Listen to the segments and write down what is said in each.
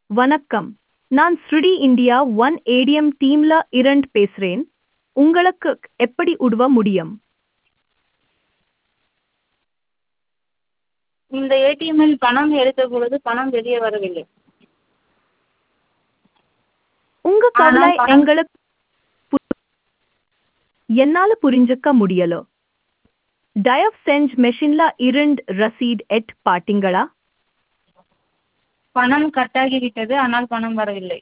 வணக்கம் நான் ஸ்ருடி இந்தியா ஒன் ஏடிஎம் டீம்ல இரண்டு பேசுறேன் உங்களுக்கு எப்படி உதவ முடியும் இந்த ஏடிஎம்மில் பணம் எடுத்த பொழுது பணம் வெளியே வரவில்லை உங்க ஆனா கவலை பணம் எங்களுக்கு பு- என்னால புரிஞ்சுக்க முடியல தயவு செஞ்சு மெஷின்ல இரண்டு ரசீட் எட் பாத்தீங்களா பணம் கட்டாகிவிட்டது ஆனால் பணம் வரவில்லை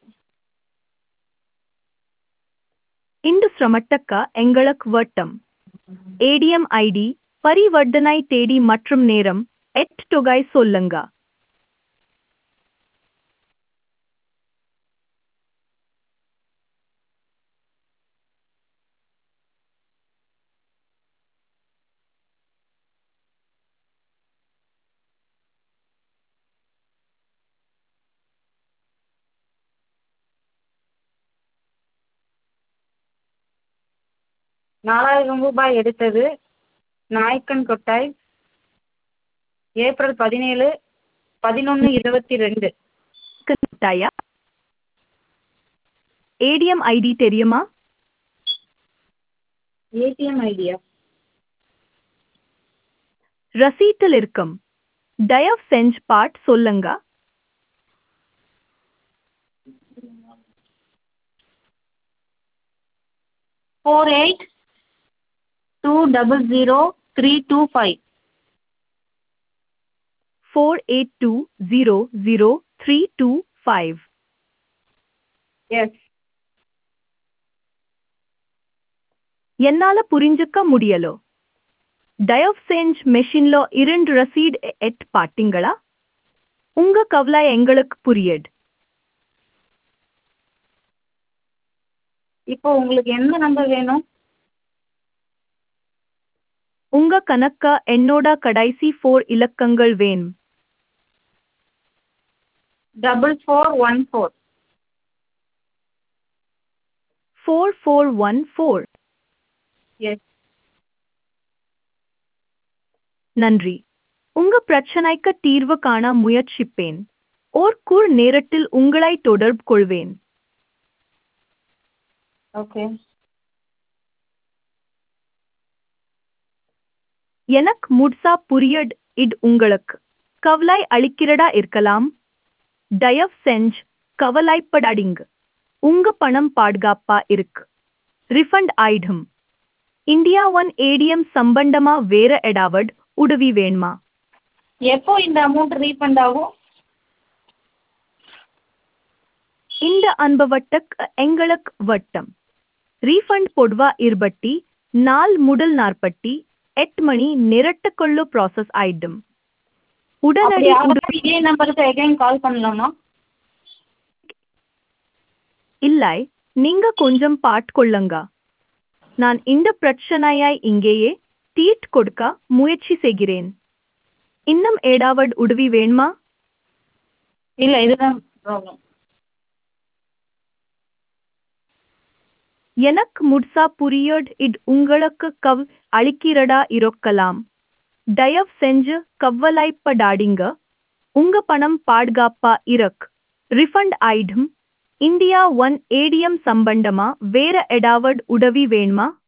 இந்த சிரமத்துக்க எங்களுக்கு வட்டம் ஏடிஎம் ஐடி பரிவர்த்தனை தேதி மற்றும் நேரம் எட் தொகை சொல்லுங்க நாலாயிரம் ரூபாய் எடுத்தது நாயக்கன் கொட்டாய் ஏப்ரல் பதினேழு பதினொன்று இருபத்தி ரெண்டு கட்டாயா ஏடிஎம் ஐடி தெரியுமா ஏடிஎம் ஐடியா ரசீட்டில் இருக்கும் தயவு செஞ்சு பாட் சொல்லுங்க four eight two double zero three two five four eight two zero zero three two five yes என்னால புரிஞ்சுக்க முடியலோ தயவு செஞ்சு மெஷின்ல இரண்டு ரசீட் எட் பாத்தீங்களா உங்க கவலை எங்களுக்கு புரியுது இப்போ உங்களுக்கு எந்த நம்பர் வேணும் உங்க கணக்க என்னோட கடைசி ஃபோர் இலக்கங்கள் வேணும் double four one four four four one four yes நன்றி உங்க பிரச்சனைக்கு தீர்வு காண முயற்சிப்பேன் ஓர் கூர் நேரத்தில் உங்களை தொடர்பு கொள்வேன் ஓகே எனக்கு முட்சா புரியட் இது உங்களுக்கு கவலை அளிக்கிறதா இருக்கலாம் தயவு செஞ்சு கவலைப்படாதீங்க உங்க பணம் பாதுகாப்பா இருக்கு ரிஃபண்ட் ஆயிடும் இந்தியா ஒன் ஏடிஎம் சம்பந்தமா வேற எடாவட் உதவி வேணுமா எப்போ இந்த அமௌண்ட் ரீஃபண்ட் ஆகும் இந்த அனுபவத்துக்கு எங்களுக்கு வட்டம் ரீஃபண்ட் பொதுவா இருபட்டி நாள் முதல் நாற்பட்டி எட்டு மணி நிரட்டுக்கொள்ளு ப்ராசஸ் ஆயிடும் உடனடி அப்படி உதவி ஆகாம இதே நம்பருக்கு அகைன் கால் பண்ணலாமா இல்லை நீங்க கொஞ்சம் பாட்கொள்ளுங்க நான் இந்த பிரச்சனையை இங்கேயே தீர்த்து கொடுக்க முயற்சி செய்கிறேன் இன்னும் ஏடாவட் உதவி வேணுமா இல்லை இதுதான் ப்ராப்ளம் எனக்கு முட்சா புரியட் இது உங்களுக்கு கவ் அளிக்கிறதா இருக்கலாம் தயவு செஞ்சு கவலைப்படாதீங்க உங்க பணம் பாதுகாப்பா இருக்கு ரிஃபண்ட் ஆயிடும் இந்தியா ஒன் ஏடிஎம் சம்பந்தமா வேற எடாவட் உதவி வேணுமா